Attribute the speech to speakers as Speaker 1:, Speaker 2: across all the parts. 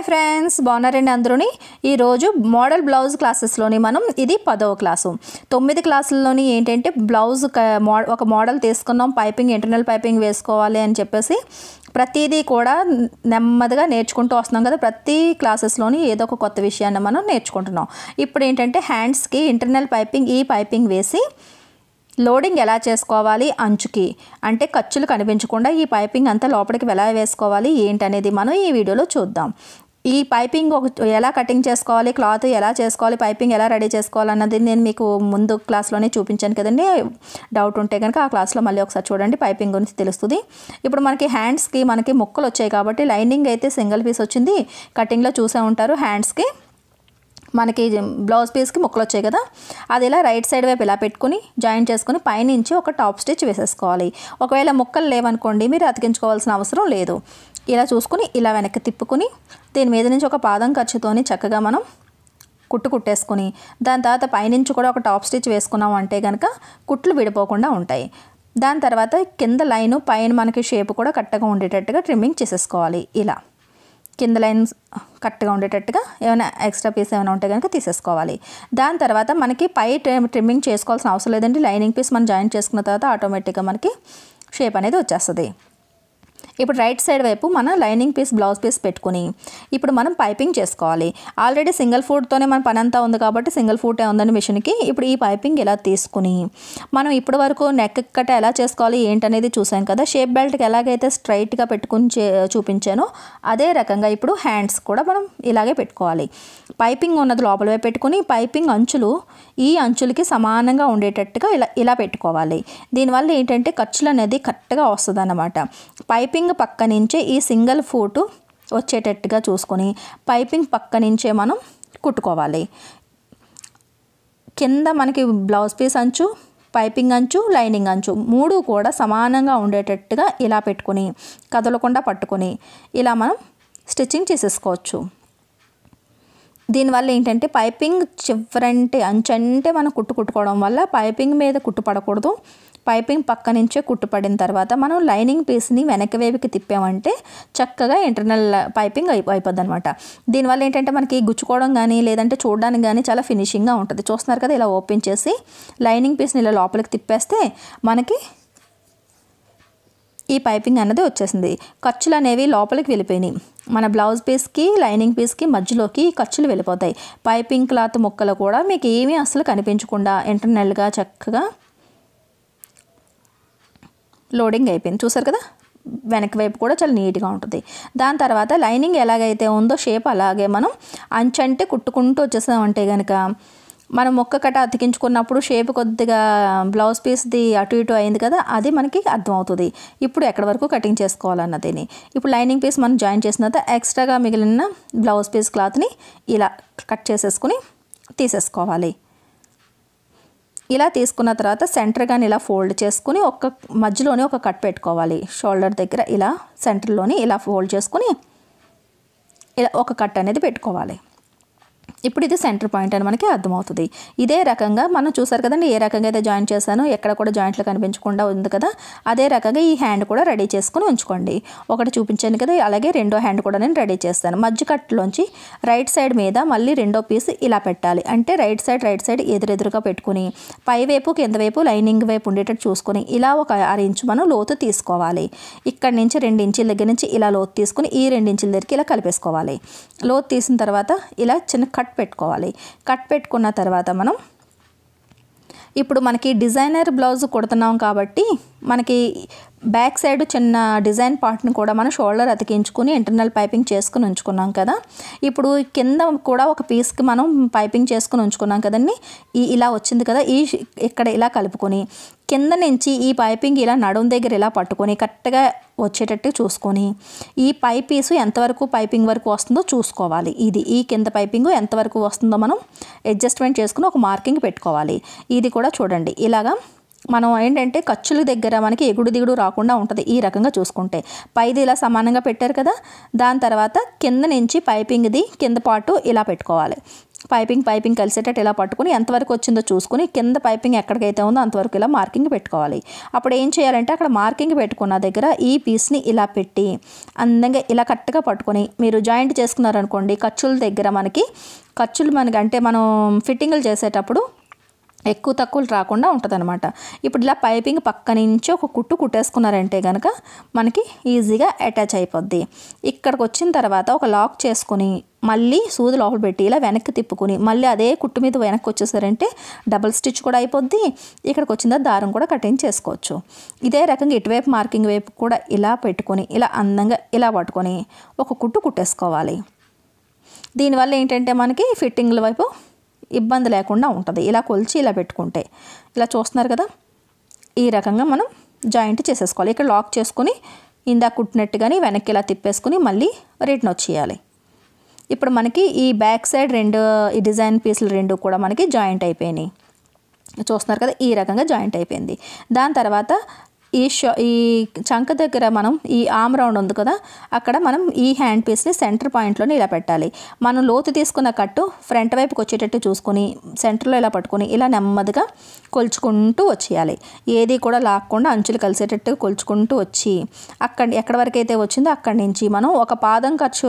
Speaker 1: friends బాగున్నారండి అందరూని ఈరోజు model blouse క్లాసెస్లోని మనం ఇది పదవ క్లాసు తొమ్మిది క్లాసుల్లోని ఏంటంటే బ్లౌజ్ క- మో- ఒక మోడల్ తీసుకున్నాం పైపింగ్ ఇంటర్నల్ పైపింగ్ వేసుకోవాలి అని చెప్పేసి ప్రతిదీ కూడా నెమ్మదిగా నేర్చుకుంటూ వస్తున్నాం కదా ప్రతి క్లాసెస్లోని ఏదో ఒక కొత్త విషయాన్ని మనం నేర్చుకుంటున్నాం ఇప్పుడు ఏంటంటే హ్యాండ్స్కి ఇంటర్నల్ పైపింగ్ ఈ పైపింగ్ వేసి లోడింగ్ ఎలా చేసుకోవాలి అంచుకి అంటే ఖర్చులు కనిపించకుండా ఈ పైపింగ్ అంతా లోపలికి ఎలా వేసుకోవాలి ఏంటనేది మనం ఈ వీడియోలో చూద్దాం ఈ పైపింగ్ ఒక ఎలా కటింగ్ చేసుకోవాలి క్లాత్ ఎలా చేసుకోవాలి పైపింగ్ ఎలా రెడీ చేసుకోవాలి అన్నది నేను మీకు ముందు క్లాస్లోనే చూపించాను కదండి డౌట్ ఉంటే కనుక ఆ క్లాస్లో మళ్ళీ ఒకసారి చూడండి పైపింగ్ గురించి తెలుస్తుంది ఇప్పుడు మనకి హ్యాండ్స్కి మనకి ముక్కలు వచ్చాయి కాబట్టి లైనింగ్ అయితే సింగిల్ పీస్ వచ్చింది కటింగ్లో చూసే ఉంటారు హ్యాండ్స్కి మనకి బ్లౌజ్ పీస్కి ముక్కలు వచ్చాయి కదా అది ఇలా రైట్ సైడ్ వైపు ఇలా పెట్టుకుని జాయిన్ చేసుకుని పైనుంచి ఒక టాప్ స్టిచ్ వేసేసుకోవాలి ఒకవేళ ముక్కలు లేవనుకోండి మీరు అతికించుకోవాల్సిన అవసరం లేదు ఇలా చూసుకుని ఇలా వెనక్కి తిప్పుకుని దీని మీద నుంచి ఒక పాదం ఖర్చుతోని చక్కగా మనం కుట్టు కుట్టేసుకుని దాని తర్వాత పైనుంచి కూడా ఒక టాప్ స్టిచ్ వేసుకున్నాం అంటే కనుక కుట్లు విడిపోకుండా ఉంటాయి దాని తర్వాత కింద లైను పైన మనకి షేప్ కూడా కరెక్ట్గా ఉండేటట్టుగా ట్రిమ్మింగ్ చేసేసుకోవాలి ఇలా కింద లైన్ కరెక్ట్గా ఉండేటట్టుగా ఏమైనా ఎక్స్ట్రా పీస్ ఏమైనా ఉంటే కనుక తీసేసుకోవాలి దాని తర్వాత మనకి పై ట్రిమ్- ట్రిమ్మింగ్ చేసుకోవాల్సిన అవసరం లేదండి లైనింగ్ పీస్ మనం జాయిన్ చేసుకున్న తర్వాత ఆటోమేటిక్గా మనకి షేప్ అనేది వచ్చేస్తుంది ఇప్పుడు రైట్ సైడ్ వైపు మన లైనింగ్ పీస్ బ్లౌజ్ పీస్ పెట్టుకుని ఇప్పుడు మనం పైపింగ్ చేసుకోవాలి ఆల్రెడీ సింగిల్ ఫూట్తోనే మన పని అంతా ఉంది కాబట్టి సింగిల్ ఫూటే ఉందండి మిషన్కి ఇప్పుడు ఈ పైపింగ్ ఇలా తీసుకుని మనం ఇప్పటి వరకు నెక్ కట్ట ఎలా చేసుకోవాలి ఏంటనేది చూసాం కదా షేప్ బెల్ట్కి ఎలాగైతే స్ట్రైట్గా పెట్టుకుని చే చూపించానో అదే రకంగా ఇప్పుడు హ్యాండ్స్ కూడా మనం ఇలాగే పెట్టుకోవాలి పైపింగ్ ఉన్నది లోపల వైపు పెట్టుకుని పైపింగ్ అంచులు ఈ అంచులకి సమానంగా ఉండేటట్టుగా ఇలా ఇలా పెట్టుకోవాలి దీనివల్ల ఏంటంటే ఖర్చులు అనేది కరెక్ట్గా వస్తుంది అన్నమాట పైపింగ్ పక్క నుంచే ఈ సింగిల్ ఫూటు వచ్చేటట్టుగా చూసుకొని పైపింగ్ పక్క నుంచే మనం కుట్టుకోవాలి కింద మనకి బ్లౌజ్ పీస్ అంచు పైపింగ్ అంచు లైనింగ్ అంచు మూడు కూడా సమానంగా ఉండేటట్టుగా ఇలా పెట్టుకొని కదలకుండా పట్టుకొని ఇలా మనం స్టిచ్చింగ్ చేసేసుకోవచ్చు దీనివల్ల ఏంటంటే పైపింగ్ చివరంటే అంచంటే మనం కుట్టు కుట్టుకోవడం వల్ల పైపింగ్ మీద కుట్టు పడకూడదు పైపింగ్ పక్క నుంచే కుట్టు పడిన తర్వాత మనం లైనింగ్ పీస్ని వెనక వైపుకి తిప్పామంటే చక్కగా ఇంటర్నల్ పైపింగ్ అయిపో అయిపోద్ది అనమాట దీనివల్ల ఏంటంటే మనకి గుచ్చుకోవడం కానీ లేదంటే చూడడానికి కానీ చాలా ఫినిషింగ్గా ఉంటుంది చూస్తున్నారు కదా ఇలా ఓపెన్ చేసి లైనింగ్ పీస్ని ఇలా లోపలికి తిప్పేస్తే మనకి ఈ పైపింగ్ అన్నది వచ్చేసింది ఖర్చులు అనేవి లోపలికి వెళ్ళిపోయినాయి మన బ్లౌజ్ పీస్కి లైనింగ్ పీస్కి మధ్యలోకి ఈ ఖర్చులు వెళ్ళిపోతాయి పైపింగ్ క్లాత్ ముక్కలు కూడా మీకు ఏమీ అసలు కనిపించకుండా ఇంటర్నల్గా చక్కగా లోడింగ్ అయిపోయింది చూసారు కదా వెనక వైపు కూడా చాలా నీట్గా ఉంటుంది దాని తర్వాత లైనింగ్ ఎలాగైతే ఉందో షేప్ అలాగే మనం అంచంటే కుట్టుకుంటూ వచ్చేసామంటే కనుక మనం మొక్క కట్ట అతికించుకున్నప్పుడు షేప్ కొద్దిగా బ్లౌజ్ పీస్ది అటు ఇటు అయింది కదా అది మనకి అర్థమవుతుంది ఇప్పుడు ఎక్కడి వరకు కటింగ్ చేసుకోవాలన్నదిని ఇప్పుడు లైనింగ్ పీస్ మనం జాయిన్ చేసిన తర్వాత ఎక్స్ట్రాగా మిగిలిన బ్లౌజ్ పీస్ క్లాత్ని ఇలా కట్ చేసేసుకుని తీసేసుకోవాలి ఇలా తీసుకున్న తర్వాత సెంటర్ కానీ ఇలా ఫోల్డ్ చేసుకుని ఒక మధ్యలోనే ఒక కట్ పెట్టుకోవాలి షోల్డర్ దగ్గర ఇలా సెంటర్లోని ఇలా ఫోల్డ్ చేసుకుని ఇలా ఒక కట్ అనేది పెట్టుకోవాలి ఇప్పుడు ఇది సెంటర్ పాయింట్ అని మనకి అర్థమవుతుంది ఇదే రకంగా మనం చూసారు కదండి ఏ రకంగా అయితే జాయిన్ చేశానో ఎక్కడ కూడా జాయింట్లు కనిపించకుండా ఉంది కదా అదే రకంగా ఈ హ్యాండ్ కూడా రెడీ చేసుకుని ఉంచుకోండి ఒకటి చూపించాను కదా అలాగే రెండో హ్యాండ్ కూడా నేను రెడీ చేస్తాను మధ్య కట్టులోంచి రైట్ సైడ్ మీద మళ్ళీ రెండో పీస్ ఇలా పెట్టాలి అంటే రైట్ సైడ్ రైట్ సైడ్ ఎదురెదురుగా పెట్టుకుని పై వైపు కింద వైపు లైనింగ్ వైపు ఉండేటట్టు చూసుకొని ఇలా ఒక అర ఇంచు మనం లోతు తీసుకోవాలి ఇక్కడ నుంచి రెండు ఇంచుల దగ్గర నుంచి ఇలా లోతు తీసుకుని ఈ రెండు ఇంచుల దగ్గరికి ఇలా కలిపేసుకోవాలి లోతు తీసిన తర్వాత ఇలా చిన్న కట్ పెట్టుకోవాలి కట్ పెట్టుకున్న తర్వాత మనం ఇప్పుడు మనకి డిజైనర్ బ్లౌజ్ కుడుతున్నాం కాబట్టి మనకి బ్యాక్ సైడ్ చిన్న డిజైన్ పార్ట్ని కూడా మనం షోల్డర్ అతికించుకుని ఇంటర్నల్ పైపింగ్ చేసుకుని ఉంచుకున్నాం కదా ఇప్పుడు కింద కూడా ఒక పీస్కి మనం పైపింగ్ చేసుకుని ఉంచుకున్నాం కదండి ఈ ఇలా వచ్చింది కదా ఈ ఇక్కడ ఇలా కలుపుకొని కింద నుంచి ఈ పైపింగ్ ఇలా నడుం దగ్గర ఇలా పట్టుకొని కరెక్ట్గా వచ్చేటట్టు చూసుకొని ఈ పై పీసు ఎంతవరకు పైపింగ్ వరకు వస్తుందో చూసుకోవాలి ఇది ఈ కింద పైపింగ్ ఎంతవరకు వస్తుందో మనం అడ్జస్ట్మెంట్ చేసుకుని ఒక మార్కింగ్ పెట్టుకోవాలి ఇది కూడా చూడండి ఇలాగా మనం ఏంటంటే ఖర్చుల దగ్గర మనకి ఎగుడు దిగుడు రాకుండా ఉంటుంది ఈ రకంగా చూసుకుంటే పైది ఇలా సమానంగా పెట్టారు కదా దాని తర్వాత కింద నుంచి పైపింగ్ది కింద పాటు ఇలా పెట్టుకోవాలి పైపింగ్ పైపింగ్ కలిసేటట్టు ఇలా పట్టుకుని ఎంతవరకు వచ్చిందో చూసుకుని కింద పైపింగ్ ఎక్కడికైతే ఉందో అంతవరకు ఇలా మార్కింగ్ పెట్టుకోవాలి అప్పుడు ఏం చేయాలంటే అక్కడ మార్కింగ్ పెట్టుకున్న దగ్గర ఈ పీస్ని ఇలా పెట్టి అందంగా ఇలా కరెక్ట్గా పట్టుకొని మీరు జాయింట్ చేసుకున్నారనుకోండి ఖర్చుల దగ్గర మనకి ఖర్చులు మనకి అంటే మనం ఫిట్టింగ్లు చేసేటప్పుడు ఎక్కువ తక్కువలు రాకుండా ఉంటుంది అనమాట ఇప్పుడు ఇలా పైపింగ్ పక్క నుంచి ఒక కుట్టు కుట్టేసుకున్నారంటే కనుక మనకి ఈజీగా అటాచ్ అయిపోద్ది ఇక్కడికి వచ్చిన తర్వాత ఒక లాక్ చేసుకుని మళ్ళీ సూది లోపల పెట్టి ఇలా వెనక్కి తిప్పుకుని మళ్ళీ అదే కుట్టు మీద వెనక్కి వచ్చేసారంటే డబుల్ స్టిచ్ కూడా అయిపోద్ది ఇక్కడికి వచ్చిన దారం కూడా కటింగ్ చేసుకోవచ్చు ఇదే రకంగా ఇటువైపు మార్కింగ్ వైపు కూడా ఇలా పెట్టుకొని ఇలా అందంగా ఇలా పట్టుకొని ఒక కుట్టు కుట్టేసుకోవాలి దీనివల్ల ఏంటంటే మనకి ఫిట్టింగ్ల వైపు ఇబ్బంది లేకుండా ఉంటుంది ఇలా కొలిచి ఇలా పెట్టుకుంటే ఇలా చూస్తున్నారు కదా ఈ రకంగా మనం జాయింట్ చేసేసుకోవాలి ఇక్కడ లాక్ చేసుకొని ఇందా కుట్టినట్టుగాని వెనక్కి ఇలా తిప్పేసుకుని మళ్ళీ రిటర్న్ వచ్చేయాలి ఇప్పుడు మనకి ఈ బ్యాక్ సైడ్ రెండు ఈ డిజైన్ పీసులు రెండు కూడా మనకి జాయింట్ అయిపోయినాయి చూస్తున్నారు కదా ఈ రకంగా జాయింట్ అయిపోయింది దాని తర్వాత ఈ షో ఈ చంక దగ్గర మనం ఈ ఆమ్ రౌండ్ ఉంది కదా అక్కడ మనం ఈ హ్యాండ్ పీస్ని సెంటర్ పాయింట్లోనే ఇలా పెట్టాలి మనం లోతు తీసుకున్న కట్టు ఫ్రంట్ వైపుకి వచ్చేటట్టు చూసుకొని సెంటర్లో ఇలా పట్టుకొని ఇలా నెమ్మదిగా కొలుచుకుంటూ వచ్చేయాలి ఏది కూడా లాక్కుండా అంచులు కలిసేటట్టు కొలుచుకుంటూ వచ్చి అక్కడ ఎక్కడి వరకు అయితే వచ్చిందో అక్కడి నుంచి మనం ఒక పాదం ఖర్చు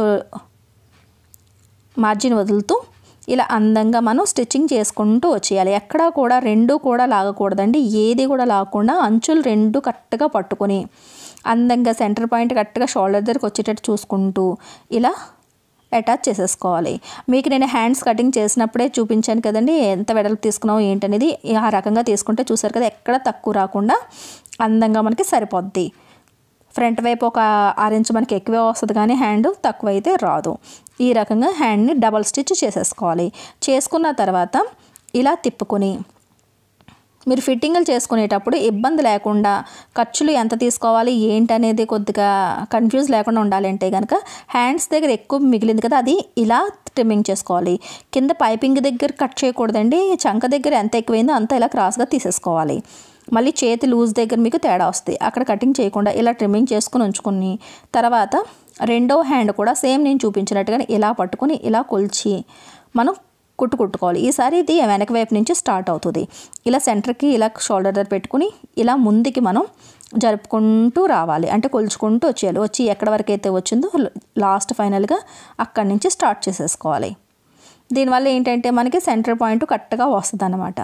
Speaker 1: మార్జిన్ వదులుతూ ఇలా అందంగా మనం స్టిచ్చింగ్ చేసుకుంటూ వచ్చేయాలి ఎక్కడా కూడా రెండు కూడా లాగకూడదండి ఏది కూడా లాగకుండా అంచులు రెండు కరెక్ట్గా పట్టుకొని అందంగా సెంటర్ పాయింట్ కరెక్ట్గా షోల్డర్ దగ్గరికి వచ్చేటట్టు చూసుకుంటూ ఇలా అటాచ్ చేసేసుకోవాలి మీకు నేను హ్యాండ్స్ కటింగ్ చేసినప్పుడే చూపించాను కదండి ఎంత వెడల్పు తీసుకున్నావు ఏంటనేది ఆ రకంగా తీసుకుంటే చూసారు కదా ఎక్కడ తక్కువ రాకుండా అందంగా మనకి సరిపోద్ది ఫ్రంట్ వైపు ఒక ఆరెంజ్ మనకి ఎక్కువే వస్తుంది కానీ హ్యాండ్ తక్కువ అయితే రాదు ఈ రకంగా హ్యాండ్ని డబల్ స్టిచ్ చేసేసుకోవాలి చేసుకున్న తర్వాత ఇలా తిప్పుకొని మీరు ఫిట్టింగ్లు చేసుకునేటప్పుడు ఇబ్బంది లేకుండా ఖర్చులు ఎంత తీసుకోవాలి ఏంటనేది కొద్దిగా కన్ఫ్యూజ్ లేకుండా ఉండాలంటే కనుక హ్యాండ్స్ దగ్గర ఎక్కువ మిగిలింది కదా అది ఇలా ట్రిమ్మింగ్ చేసుకోవాలి కింద పైపింగ్ దగ్గర కట్ చేయకూడదండి చంక దగ్గర ఎంత ఎక్కువైందో అంత ఇలా క్రాస్గా తీసేసుకోవాలి మళ్ళీ చేతి లూజ్ దగ్గర మీకు తేడా వస్తుంది అక్కడ కటింగ్ చేయకుండా ఇలా ట్రిమ్మింగ్ చేసుకుని ఉంచుకుని తర్వాత రెండో హ్యాండ్ కూడా సేమ్ నేను చూపించినట్టుగానే ఇలా పట్టుకొని ఇలా కొలిచి మనం కుట్టు కుట్టుకోవాలి ఈసారి ఇది వెనక వైపు నుంచి స్టార్ట్ అవుతుంది ఇలా సెంటర్కి ఇలా షోల్డర్ దగ్గర పెట్టుకుని ఇలా ముందుకి మనం జరుపుకుంటూ రావాలి అంటే కొలుచుకుంటూ వచ్చేయాలి వచ్చి ఎక్కడి వరకు అయితే వచ్చిందో లాస్ట్ ఫైనల్గా అక్కడి నుంచి స్టార్ట్ చేసేసుకోవాలి దీనివల్ల ఏంటంటే మనకి సెంటర్ పాయింట్ కరెక్ట్గా వస్తుంది అన్నమాట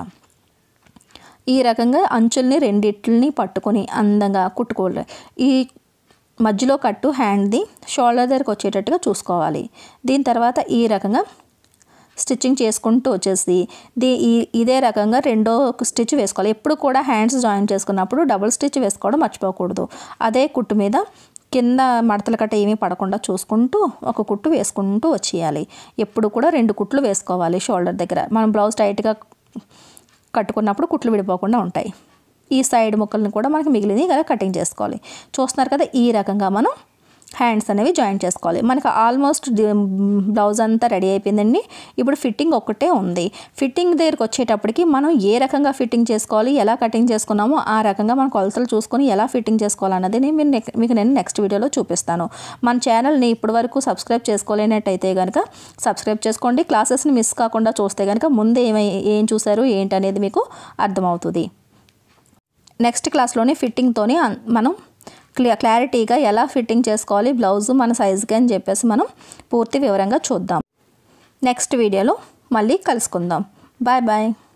Speaker 1: ఈ రకంగా అంచుల్ని రెండిట్లని పట్టుకొని అందంగా కుట్టుకోవాలి ఈ మధ్యలో కట్టు హ్యాండ్ది షోల్డర్ దగ్గరకు వచ్చేటట్టుగా చూసుకోవాలి దీని తర్వాత ఈ రకంగా స్టిచ్చింగ్ చేసుకుంటూ వచ్చేసి దీ ఈ ఇదే రకంగా రెండో స్టిచ్ వేసుకోవాలి ఎప్పుడు కూడా హ్యాండ్స్ జాయిన్ చేసుకున్నప్పుడు డబుల్ స్టిచ్ వేసుకోవడం మర్చిపోకూడదు అదే కుట్టు మీద కింద మడతల కట్ట ఏమీ పడకుండా చూసుకుంటూ ఒక కుట్టు వేసుకుంటూ వచ్చేయాలి ఎప్పుడు కూడా రెండు కుట్లు వేసుకోవాలి షోల్డర్ దగ్గర మనం బ్లౌజ్ టైట్గా కట్టుకున్నప్పుడు కుట్లు విడిపోకుండా ఉంటాయి ఈ సైడ్ ముక్కలను కూడా మనకి మిగిలినవి ఇలా కటింగ్ చేసుకోవాలి చూస్తున్నారు కదా ఈ రకంగా మనం హ్యాండ్స్ అనేవి జాయిన్ చేసుకోవాలి మనకు ఆల్మోస్ట్ బ్లౌజ్ అంతా రెడీ అయిపోయిందండి ఇప్పుడు ఫిట్టింగ్ ఒక్కటే ఉంది ఫిట్టింగ్ దగ్గరికి వచ్చేటప్పటికి మనం ఏ రకంగా ఫిట్టింగ్ చేసుకోవాలి ఎలా కటింగ్ చేసుకున్నామో ఆ రకంగా మన కొలతలు చూసుకొని ఎలా ఫిట్టింగ్ చేసుకోవాలన్నది నేను మీరు నెక్- మీకు నేను నెక్స్ట్ వీడియోలో చూపిస్తాను మన ఛానల్ని ఇప్పటి వరకు సబ్స్క్రైబ్ చేసుకోలేనట్టయితే కనుక సబ్స్క్రైబ్ చేసుకోండి క్లాసెస్ని మిస్ కాకుండా చూస్తే కనుక ముందు ఏమై ఏం చూసారు ఏంటనేది మీకు అర్థమవుతుంది నెక్స్ట్ క్లాస్లోని ఫిట్టింగ్తోని అన్- మనం క్లియర్ క్లారిటీగా ఎలా ఫిట్టింగ్ చేసుకోవాలి బ్లౌజు మన సైజుకి అని చెప్పేసి మనం పూర్తి వివరంగా చూద్దాం నెక్స్ట్ వీడియోలో మళ్ళీ కలుసుకుందాం బాయ్ బాయ్